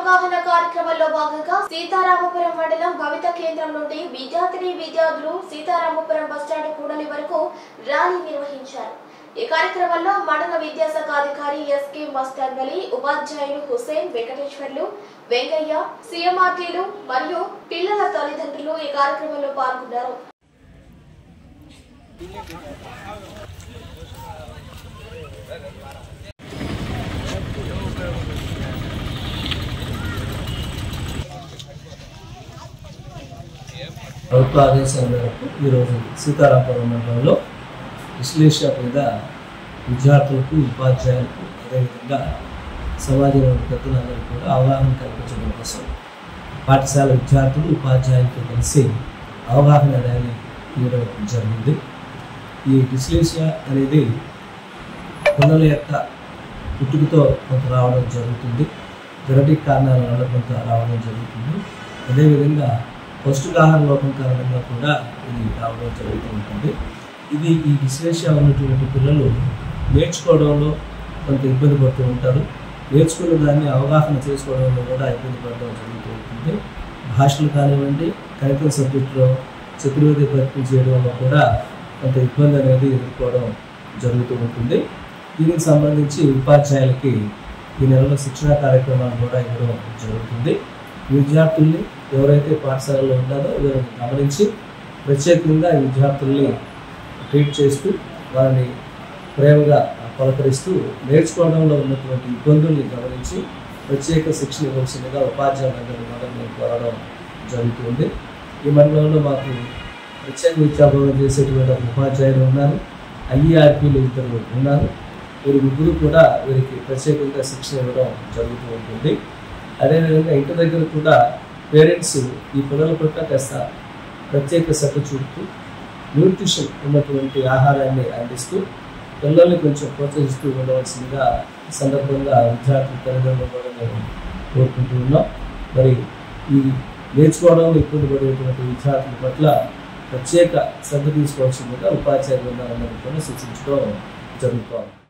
అవగాహన కార్యక్రమంలో భాగంగా సీతారామపురం మండలం భవిత కేంద్రం నుండి విద్యార్థిని విద్యార్థులు సీతారామపురం బస్టాండ్ కూడలి వరకు ర్యాలీ నిర్వహించారు ఈ కార్యక్రమంలో మండల విద్యాశాఖ అధికారి ఎస్కే మస్తాన్ వలి ఉపాధ్యాయులు హుసేన్ వెంకటేశ్వర్లు వెంకయ్య సీఎంఆర్టీలు మరియు పిల్లల తల్లిదండ్రులు ఈ కార్యక్రమంలో పాల్గొన్నారు ప్రభుత్వ ఆదేశాల మేరకు ఈరోజు సీతారామపురం మండలంలో విశ్లేష మీద విద్యార్థులకు ఉపాధ్యాయులకు అదేవిధంగా సమాజంలోని పెద్దలందరూ కూడా అవగాహన కల్పించడం కోసం పాఠశాల విద్యార్థులు ఉపాధ్యాయులతో కలిసి అవగాహన ర్యాలీ తీయడం జరిగింది ఈ డిస్లేషియా అనేది పిల్లల యొక్క పుట్టుకతో కొంత రావడం జరుగుతుంది జెనటిక్ కారణాల వల్ల కొంత రావడం జరుగుతుంది అదేవిధంగా పౌష్టికాహార లోపం కారణంగా కూడా ఇది రావడం జరుగుతూ ఉంటుంది ఇది ఈ డిస్లేషియా ఉన్నటువంటి పిల్లలు నేర్చుకోవడంలో కొంత ఇబ్బంది పడుతూ ఉంటారు నేర్చుకున్న దాన్ని అవగాహన చేసుకోవడంలో కూడా ఇబ్బంది పడడం జరుగుతూ ఉంటుంది భాషలు కానివ్వండి కనికల సబ్జెక్టులో చతుర్వేది ప్రయత్నం చేయడంలో కూడా కొంత ఇబ్బంది అనేది ఎదుర్కోవడం జరుగుతూ ఉంటుంది దీనికి సంబంధించి ఉపాధ్యాయులకి ఈ నెలలో శిక్షణా కార్యక్రమాలు కూడా ఇవ్వడం జరుగుతుంది విద్యార్థుల్ని ఎవరైతే పాఠశాలలో ఉన్నారో వీరిని గమనించి ప్రత్యేకంగా ఈ విద్యార్థుల్ని ట్రీట్ చేస్తూ వారిని ప్రేమగా పలకరిస్తూ నేర్చుకోవడంలో ఉన్నటువంటి ఇబ్బందుల్ని గమనించి ప్రత్యేక శిక్షణ ఇవ్వాల్సిందిగా ఉపాధ్యాయులందరూ కూడా మేము కోరడం జరుగుతుంది ఈ మండలంలో మాకు ప్రత్యేక విద్యాభోగం చేసేటువంటి ఒక ఉపాధ్యాయులు ఉన్నారు ఐఈఆర్పీలు ఇద్దరు ఉన్నారు వీరి ముగ్గురు కూడా వీరికి ప్రత్యేకంగా శిక్షణ ఇవ్వడం జరుగుతూ ఉంటుంది అదేవిధంగా ఇంటి దగ్గర కూడా పేరెంట్స్ ఈ పిల్లల పట్ల కాస్త ప్రత్యేక శ్రద్ధ చూపుతూ న్యూట్రిషన్ ఉన్నటువంటి ఆహారాన్ని అందిస్తూ పిల్లల్ని కొంచెం ప్రోత్సహిస్తూ ఉండవలసిందిగా ఈ సందర్భంగా విద్యార్థుల తల్లిదండ్రులు కూడా మేము కోరుకుంటూ ఉన్నాం మరి ఈ నేర్చుకోవడంలో ఇబ్బంది పడేటువంటి విద్యార్థుల పట్ల ప్రత్యేక శ్రద్ధ తీసుకోవాల్సిందిగా ఉపాధ్యాయులు ఉన్నారన్నది కూడా సూచించడం జరుగుతోంది